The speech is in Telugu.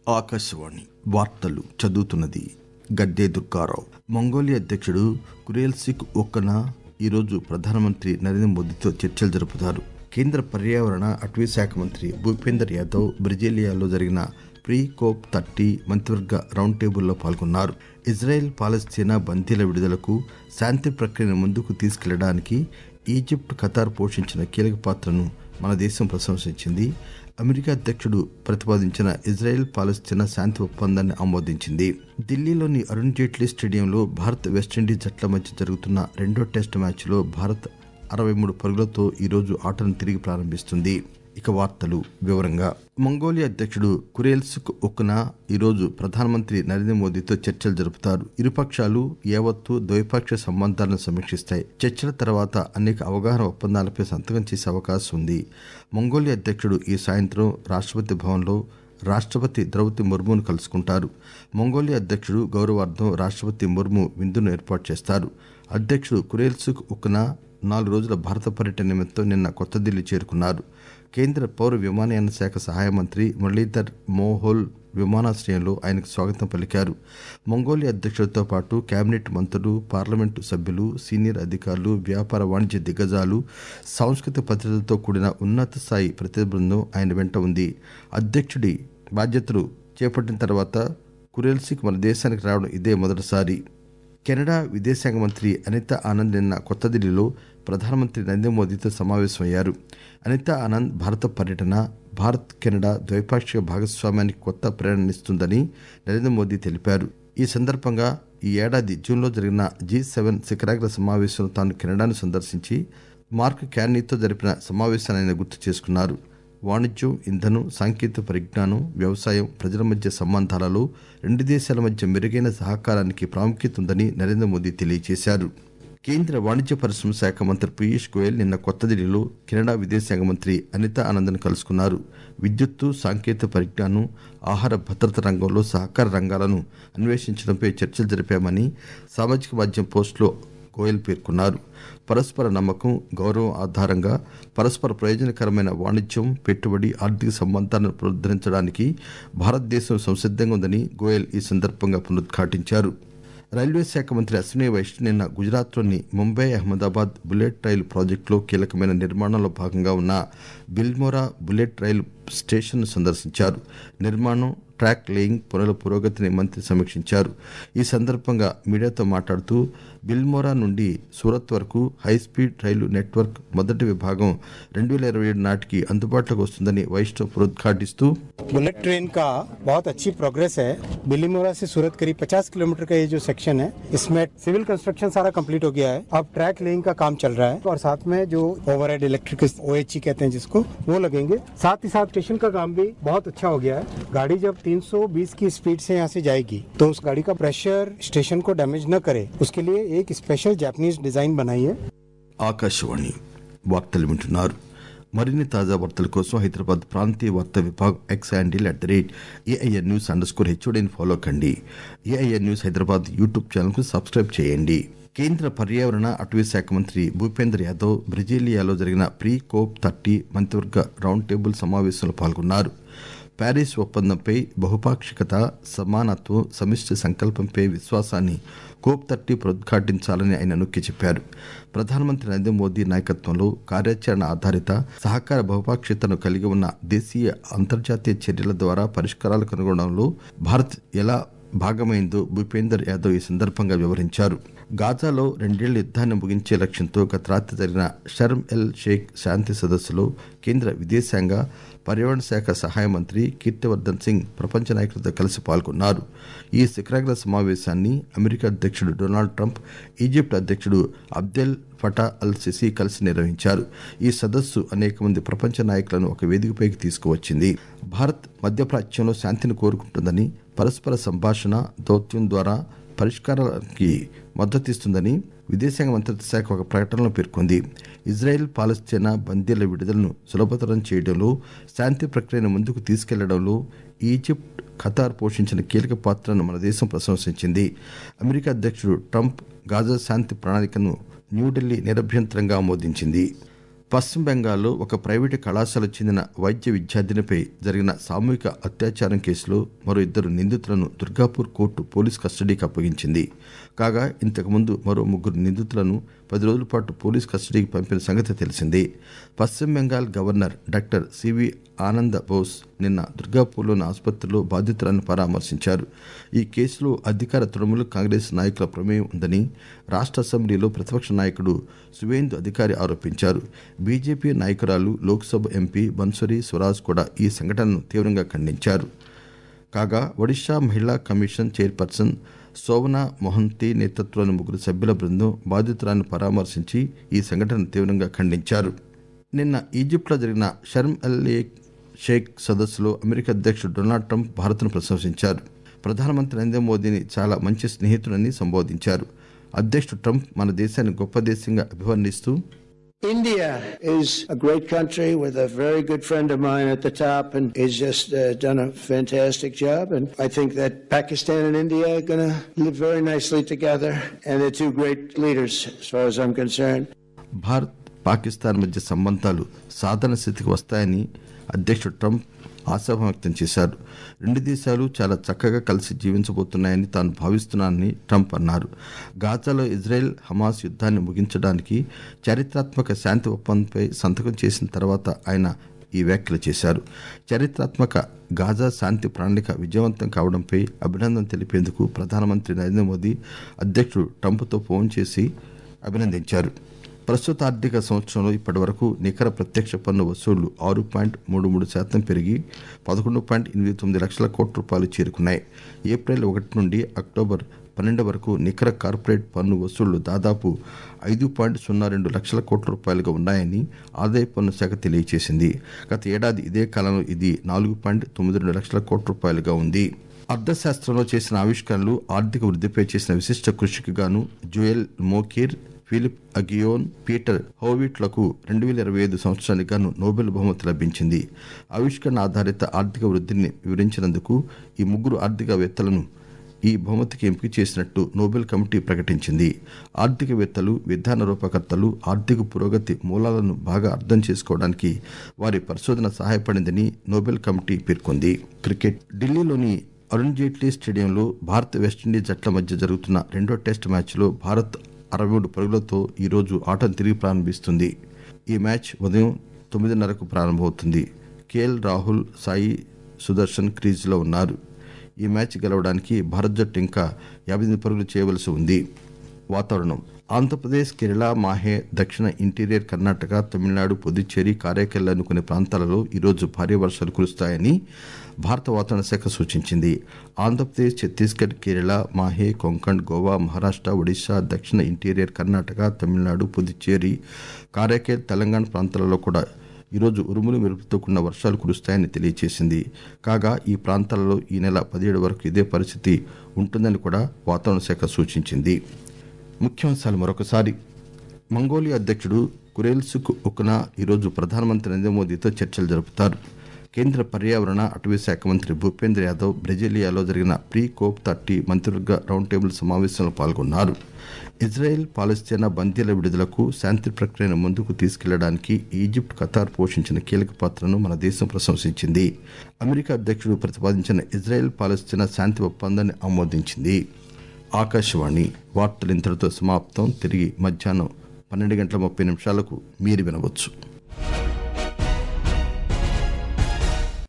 ఆకాశవాణి వార్తలు చదువుతున్నది గద్దే దుర్గారావు మంగోలియా అధ్యక్షుడు కురేల్సిక్ ఒక్కన ఈరోజు ప్రధానమంత్రి నరేంద్ర మోదీతో చర్చలు జరుపుతారు కేంద్ర పర్యావరణ అటవీ శాఖ మంత్రి భూపేందర్ యాదవ్ బ్రెజిలియాలో జరిగిన ప్రీ కోప్ థర్టీ మంత్రివర్గ రౌండ్ టేబుల్లో పాల్గొన్నారు ఇజ్రాయెల్ పాలస్తీనా బందీల విడుదలకు శాంతి ప్రక్రియను ముందుకు తీసుకెళ్లడానికి ఈజిప్ట్ ఖతార్ పోషించిన కీలక పాత్రను మన దేశం ప్రశంసించింది అమెరికా అధ్యక్షుడు ప్రతిపాదించిన ఇజ్రాయెల్ పాలస్తీనా శాంతి ఒప్పందాన్ని ఆమోదించింది ఢిల్లీలోని అరుణ్ జైట్లీ స్టేడియంలో భారత్ వెస్టిండీస్ జట్ల మధ్య జరుగుతున్న రెండో టెస్ట్ మ్యాచ్లో భారత్ అరవై మూడు పరుగులతో ఈరోజు ఆటను తిరిగి ప్రారంభిస్తుంది ఇక వార్తలు వివరంగా మంగోలియా అధ్యక్షుడు కురేల్సుక్ ఉక్నా ఈరోజు ప్రధానమంత్రి నరేంద్ర మోదీతో చర్చలు జరుపుతారు ఇరుపక్షాలు యావత్తు ద్వైపాక్షిక సంబంధాలను సమీక్షిస్తాయి చర్చల తర్వాత అనేక అవగాహన ఒప్పందాలపై సంతకం చేసే అవకాశం ఉంది మంగోలియా అధ్యక్షుడు ఈ సాయంత్రం రాష్ట్రపతి భవన్లో రాష్ట్రపతి ద్రౌపది ముర్మును కలుసుకుంటారు మంగోలియా అధ్యక్షుడు గౌరవార్థం రాష్ట్రపతి ముర్ము విందును ఏర్పాటు చేస్తారు అధ్యక్షుడు కురేల్సుక్ ఉక్నా నాలుగు రోజుల భారత పర్యటన నిమిత్తం నిన్న కొత్త ఢిల్లీ చేరుకున్నారు కేంద్ర పౌర విమానయాన శాఖ సహాయ మంత్రి మురళీధర్ మోహోల్ విమానాశ్రయంలో ఆయనకు స్వాగతం పలికారు మంగోలియా అధ్యక్షుడితో పాటు కేబినెట్ మంత్రులు పార్లమెంటు సభ్యులు సీనియర్ అధికారులు వ్యాపార వాణిజ్య దిగ్గజాలు సాంస్కృతిక భద్రతతో కూడిన ఉన్నత స్థాయి ప్రతినిధి బృందం ఆయన వెంట ఉంది అధ్యక్షుడి బాధ్యతలు చేపట్టిన తర్వాత కురేల్సిక్ మన దేశానికి రావడం ఇదే మొదటిసారి కెనడా విదేశాంగ మంత్రి అనితా ఆనంద్ నిన్న కొత్త ఢిల్లీలో ప్రధానమంత్రి నరేంద్ర మోదీతో సమావేశమయ్యారు అనితా ఆనంద్ భారత పర్యటన భారత్ కెనడా ద్వైపాక్షిక భాగస్వామ్యానికి కొత్త ప్రేరణనిస్తుందని నరేంద్ర మోదీ తెలిపారు ఈ సందర్భంగా ఈ ఏడాది జూన్లో జరిగిన జీ సెవెన్ శిఖరాగ్ర సమావేశంలో తాను కెనడాను సందర్శించి మార్క్ క్యార్నీతో జరిపిన సమావేశాన్ని ఆయన గుర్తు చేసుకున్నారు వాణిజ్యం ఇంధనం సాంకేతిక పరిజ్ఞానం వ్యవసాయం ప్రజల మధ్య సంబంధాలలో రెండు దేశాల మధ్య మెరుగైన సహకారానికి ప్రాముఖ్యత ఉందని నరేంద్ర మోదీ తెలియజేశారు కేంద్ర వాణిజ్య పరిశ్రమ శాఖ మంత్రి పీయూష్ గోయల్ నిన్న కొత్త ఢిల్లీలో కెనడా విదేశాంగ మంత్రి అనితా ఆనంద్ను కలుసుకున్నారు విద్యుత్తు సాంకేతిక పరిజ్ఞానం ఆహార భద్రత రంగంలో సహకార రంగాలను అన్వేషించడంపై చర్చలు జరిపామని సామాజిక మాధ్యమం పోస్టులో గోయల్ పేర్కొన్నారు పరస్పర నమ్మకం గౌరవం ఆధారంగా పరస్పర ప్రయోజనకరమైన వాణిజ్యం పెట్టుబడి ఆర్థిక సంబంధాలను పునరుద్ధరించడానికి భారతదేశం సంసిద్ధంగా ఉందని గోయల్ ఈ సందర్భంగా పునరుద్ఘాటించారు రైల్వే శాఖ మంత్రి అశ్విని వైష్ణవ్ నిన్న గుజరాత్లోని ముంబై అహ్మదాబాద్ బుల్లెట్ రైలు ప్రాజెక్టులో కీలకమైన నిర్మాణంలో భాగంగా ఉన్న బిల్మోరా బుల్లెట్ రైలు స్టేషన్ను సందర్శించారు నిర్మాణం ట్రాక్ లేయింగ్ పనుల పురోగతిని మంత్రి సమీక్షించారు ఈ సందర్భంగా మీడియాతో మాట్లాడుతూ బిల్మోరా నుండి సూరత్ వరకు హైస్పీడ్ రైలు నెట్వర్క్ మొదటి విభాగం రెండు వేల ఇరవై ఏడు నాటికి అందుబాటులోకి వస్తుందని వైష్ణవ్ పునరుద్ఘాటిస్తూ बुलेट ट्रेन का बहुत अच्छी प्रोग्रेस है बिलीमोरा से सूरत करीब 50 किलोमीटर का ये जो सेक्शन है इसमें सिविल कंस्ट्रक्शन सारा कंप्लीट हो गया है अब ट्रैक लेइंग का काम चल रहा है और साथ में जो ओवरहेड इलेक्ट्रिक ओ कहते हैं जिसको वो लगेंगे साथ ही साथ स्टेशन का काम भी बहुत अच्छा हो गया है गाड़ी जब 320 की स्पीड से यहाँ से जाएगी तो उस गाड़ी का प्रेशर स्टेशन को डैमेज न करे उसके लिए एक स्पेशल जापानीज डिजाइन बनाई है ఆకాశవాణి వార్తలు వింటున్నారు మరిన్ని తాజా వార్తల కోసం హైదరాబాద్ ప్రాంతీయ వార్తా విభాగం X handle at the rate AIR news underscore హెచ్ఓడిని ఫాలో కండి ఏఐఎన్ న్యూస్ హైదరాబాద్ యూట్యూబ్ ఛానల్కు సబ్స్క్రైబ్ చేయండి కేంద్ర పర్యావరణ అటవీ శాఖ మంత్రి భూపేందర్ యాదవ్ బ్రెజిలియాలో జరిగిన ప్రీ కోప్ థర్టీ మంత్రివర్గ రౌండ్ టేబుల్ సమావేశంలో పాల్గొన్నారు ప్యారిస్ ఒప్పందంపై బహుపాక్షికత సమానత్వం సమిష్టి సంకల్పంపై విశ్వాసాన్ని కోప్ థర్టీ పునరుద్ఘాటించాలని ఆయన నొక్కి చెప్పారు ప్రధానమంత్రి నరేంద్ర మోదీ నాయకత్వంలో కార్యాచరణ ఆధారిత సహకార బహుపాక్షికతను కలిగి ఉన్న దేశీయ అంతర్జాతీయ చర్యల ద్వారా పరిష్కారాలు కనుగొనడంలో భారత్ ఎలా భాగమైందో భూపేందర్ యాదవ్ ఈ సందర్భంగా వివరించారు గాజాలో రెండేళ్ల యుద్ధాన్ని ముగించే లక్ష్యంతో గత రాత్రి జరిగిన షర్మ్ ఎల్ షేక్ శాంతి సదస్సులో కేంద్ర విదేశాంగ పర్యావరణ శాఖ సహాయ మంత్రి కీర్తివర్ధన్ సింగ్ ప్రపంచ నాయకులతో కలిసి పాల్గొన్నారు ఈ శిఖరాగ్ర సమావేశాన్ని అమెరికా అధ్యక్షుడు డొనాల్డ్ ట్రంప్ ఈజిప్ట్ అధ్యక్షుడు అబ్దెల్ ఫటా అల్ సిసి కలిసి నిర్వహించారు ఈ సదస్సు అనేక మంది ప్రపంచ నాయకులను ఒక వేదికపైకి తీసుకువచ్చింది భారత్ మధ్యప్రాచ్యంలో శాంతిని కోరుకుంటుందని పరస్పర సంభాషణ దౌత్యం ద్వారా పరిష్కారానికి మద్దతిస్తుందని విదేశాంగ మంత్రిత్వ శాఖ ఒక ప్రకటనలో పేర్కొంది ఇజ్రాయెల్ పాలస్తీనా బందీల విడుదలను సులభతరం చేయడంలో శాంతి ప్రక్రియను ముందుకు తీసుకెళ్లడంలో ఈజిప్ట్ ఖతార్ పోషించిన కీలక పాత్రను మన దేశం ప్రశంసించింది అమెరికా అధ్యక్షుడు ట్రంప్ గాజా శాంతి ప్రణాళికను న్యూఢిల్లీ నిరభ్యంతరంగా ఆమోదించింది పశ్చిమ బెంగాల్లో ఒక ప్రైవేటు కళాశాలకు చెందిన వైద్య విద్యార్థినిపై జరిగిన సామూహిక అత్యాచారం కేసులో మరో ఇద్దరు నిందితులను దుర్గాపూర్ కోర్టు పోలీస్ కస్టడీకి అప్పగించింది కాగా ఇంతకుముందు మరో ముగ్గురు నిందితులను పది రోజుల పాటు పోలీస్ కస్టడీకి పంపిన సంగతి తెలిసిందే పశ్చిమ బెంగాల్ గవర్నర్ డాక్టర్ సివి ఆనంద బోస్ నిన్న దుర్గాపూర్లోని ఆసుపత్రిలో బాధితులను పరామర్శించారు ఈ కేసులో అధికార తృణమూల కాంగ్రెస్ నాయకుల ప్రమేయం ఉందని రాష్ట్ర అసెంబ్లీలో ప్రతిపక్ష నాయకుడు సువేందు అధికారి ఆరోపించారు బీజేపీ నాయకురాలు లోక్సభ ఎంపీ బన్సరీ స్వరాజ్ కూడా ఈ సంఘటనను తీవ్రంగా ఖండించారు కాగా ఒడిశా మహిళా కమిషన్ చైర్పర్సన్ శోభనా మొహంతి నేతృత్వంలోని ముగ్గురు సభ్యుల బృందం బాధితురాన్ని పరామర్శించి ఈ సంఘటనను తీవ్రంగా ఖండించారు నిన్న ఈజిప్ట్లో జరిగిన షర్మ్ అల్ షేక్ సదస్సులో అమెరికా అధ్యక్షుడు డొనాల్డ్ ట్రంప్ భారత్ను ప్రశంసించారు ప్రధానమంత్రి నరేంద్ర మోదీని చాలా మంచి స్నేహితుడని సంబోధించారు అధ్యక్షుడు ట్రంప్ మన దేశాన్ని గొప్ప దేశంగా అభివర్ణిస్తూ India is a great country with a very good friend of mine at the top and has just uh, done a fantastic job. And I think that Pakistan and India are going to live very nicely together. And they're two great leaders as far as I'm concerned. Bharat Pakistan మధ్య సంబంధాలు సాధారణ స్థితికి వస్తాయని అధ్యక్షుడు ట్రంప్ ఆశాభం వ్యక్తం చేశారు రెండు దేశాలు చాలా చక్కగా కలిసి జీవించబోతున్నాయని తాను భావిస్తున్నానని ట్రంప్ అన్నారు గాజాలో ఇజ్రాయెల్ హమాస్ యుద్ధాన్ని ముగించడానికి చారిత్రాత్మక శాంతి ఒప్పందంపై సంతకం చేసిన తర్వాత ఆయన ఈ వ్యాఖ్యలు చేశారు చారిత్రాత్మక గాజా శాంతి ప్రణాళిక విజయవంతం కావడంపై అభినందన తెలిపేందుకు ప్రధానమంత్రి నరేంద్ర మోదీ అధ్యక్షుడు ట్రంప్తో ఫోన్ చేసి అభినందించారు ప్రస్తుత ఆర్థిక సంవత్సరంలో ఇప్పటి వరకు నికర ప్రత్యక్ష పన్ను వసూళ్లు ఆరు పాయింట్ మూడు మూడు శాతం పెరిగి పదకొండు పాయింట్ ఎనిమిది తొమ్మిది లక్షల కోట్ల రూపాయలు చేరుకున్నాయి ఏప్రిల్ ఒకటి నుండి అక్టోబర్ పన్నెండు వరకు నికర కార్పొరేట్ పన్ను వసూళ్లు దాదాపు ఐదు పాయింట్ సున్నా రెండు లక్షల కోట్ల రూపాయలుగా ఉన్నాయని ఆదాయ పన్ను శాఖ తెలియజేసింది గత ఏడాది ఇదే కాలంలో ఇది నాలుగు పాయింట్ తొమ్మిది రెండు లక్షల కోట్ల రూపాయలుగా ఉంది అర్థశాస్త్రంలో చేసిన ఆవిష్కరణలు ఆర్థిక వృద్ధిపై చేసిన విశిష్ట కృషికి గాను Joel Mokyr Philippe Aghion Peter హోవిట్లకు రెండు వేల ఇరవై ఐదు సంవత్సరానికి గాను నోబెల్ బహుమతి లభించింది ఆవిష్కరణ ఆధారిత ఆర్థిక వృద్ధిని వివరించినందుకు ఈ ముగ్గురు ఆర్థికవేత్తలను ఈ బహుమతికి ఎంపిక చేసినట్టు నోబెల్ కమిటీ ప్రకటించింది ఆర్థికవేత్తలు విధాన రూపకర్తలు ఆర్థిక పురోగతి మూలాలను బాగా అర్థం చేసుకోవడానికి వారి పరిశోధన సహాయపడిందని నోబెల్ కమిటీ పేర్కొంది క్రికెట్ ఢిల్లీలోని అరుణ్ జైట్లీ స్టేడియంలో భారత్ వెస్టిండీస్ జట్ల మధ్య జరుగుతున్న రెండో టెస్ట్ మ్యాచ్లో భారత్ అరవై మూడు పరుగులతో ఈరోజు ఆటను తిరిగి ప్రారంభిస్తుంది ఈ మ్యాచ్ ఉదయం తొమ్మిదిన్నరకు ప్రారంభమవుతుంది కేఎల్ రాహుల్ సాయి సుదర్శన్ క్రీజ్లో ఉన్నారు ఈ మ్యాచ్ గెలవడానికి భారత్ జట్టు ఇంకా యాభై ఎనిమిది పరుగులు చేయవలసి ఉంది వాతావరణం ఆంధ్రప్రదేశ్ కేరళ మాహే దక్షిణ ఇంటీరియర్ కర్ణాటక తమిళనాడు పుదుచ్చేరి కారైకల్లోని కొన్ని ప్రాంతాలలో ఈరోజు భారీ వర్షాలు కురుస్తాయని భారత వాతావరణ శాఖ సూచించింది ఆంధ్రప్రదేశ్ ఛత్తీస్గఢ్ కేరళ మాహే కొంకణ్ గోవా మహారాష్ట్ర ఒడిశా దక్షిణ ఇంటీరియర్ కర్ణాటక తమిళనాడు పుదుచ్చేరి కారైకేల్ తెలంగాణ ప్రాంతాలలో కూడా ఈరోజు ఉరుములు మెరుపుతో కూడిన వర్షాలు కురుస్తాయని తెలియజేసింది కాగా ఈ ప్రాంతాలలో ఈ నెల పదిహేడు వరకు ఇదే పరిస్థితి ఉంటుందని కూడా వాతావరణ శాఖ సూచించింది ముఖ్యాంశాలు మరొకసారి మంగోలియా అధ్యక్షుడు కురేల్సుక్ ఉక్నా ఈరోజు ప్రధానమంత్రి నరేంద్ర మోదీతో చర్చలు జరుపుతారు కేంద్ర పర్యావరణ అటవీ శాఖ మంత్రి భూపేంద్ర యాదవ్ బ్రెజిలియాలో జరిగిన ప్రీ కోప్ థర్టీ మంత్రివర్గ రౌండ్ టేబుల్ సమావేశంలో పాల్గొన్నారు ఇజ్రాయెల్ పాలస్తీనా బందీల విడుదలకు శాంతి ప్రక్రియను ముందుకు తీసుకెళ్లడానికి ఈజిప్ట్ ఖతార్ పోషించిన కీలక పాత్రను మన దేశం ప్రశంసించింది అమెరికా అధ్యక్షుడు ప్రతిపాదించిన ఇజ్రాయెల్ పాలస్తీనా శాంతి ఒప్పందాన్ని ఆమోదించింది ఆకాశవాణి వార్తలు ఇంతటితో సమాప్తం తిరిగి మధ్యాహ్నం పన్నెండు గంటల ముప్పై నిమిషాలకు మీరు వినవచ్చు